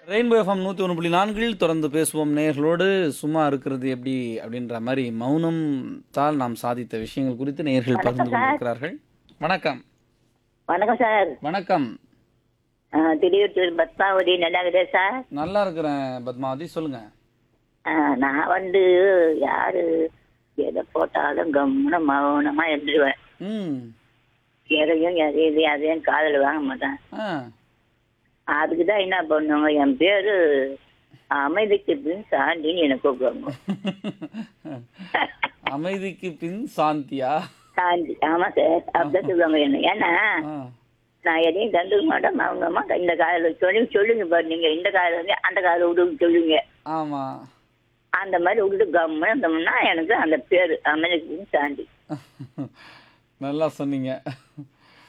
rainbow FM நூற்றி ஒன்று புள்ளி நான்கில் தொடர்ந்து பேசுவோம் நேயர்களோடு சும்மா இருக்கிறது எப்படி அப்படின்ற மாதிரி மௌனம் தால் நாம் சாதித்த விஷயங்கள் குறித்து நேயர்கள் பகிர்ந்து கொண்டிருக்கிறார்கள் வணக்கம் வணக்கம் சார் வணக்கம் ஆ, திடீர் பத்மாவதி நல்லா இருக்குதா சார் நல்லா இருக்கிறேன் பத்மாவதி சொல்லுங்க ஆ, நான் வந்து யாரு எதை போட்டாலும் கம்முன மௌனமா இருந்துருவேன் ம் எதையும் எதையும் அதையும் காதில் வாங்க மாட்டேன் ஆ அதுக்கு தான் என்ன பண்ணுவாங்க என் பேரு அமைதிக்கு பின் சாண்டின்னு என்னை கூப்பிடுவாங்க அமைதிக்கு பின் சாந்தியா சாந்தி ஆமா சார் அப்படிதான் சொல்லுவாங்க என்ன ஏன்னா ஆ நான் எதையும் கண்டுக்க மாட்டேன் மௌனமா இந்த காதில் சொல்லி சொல்லுங்க பாரு நீங்க இந்த காதில் வந்து அந்த காதில் விடுன்னு சொல்லுங்க ஆமாம் அந்த மாதிரி விட்டு கம்முன்னு இருந்தோம்னா எனக்கு அந்த பேரு அமைதிக்கு பின் சாந்தி நல்லா சொன்னீங்க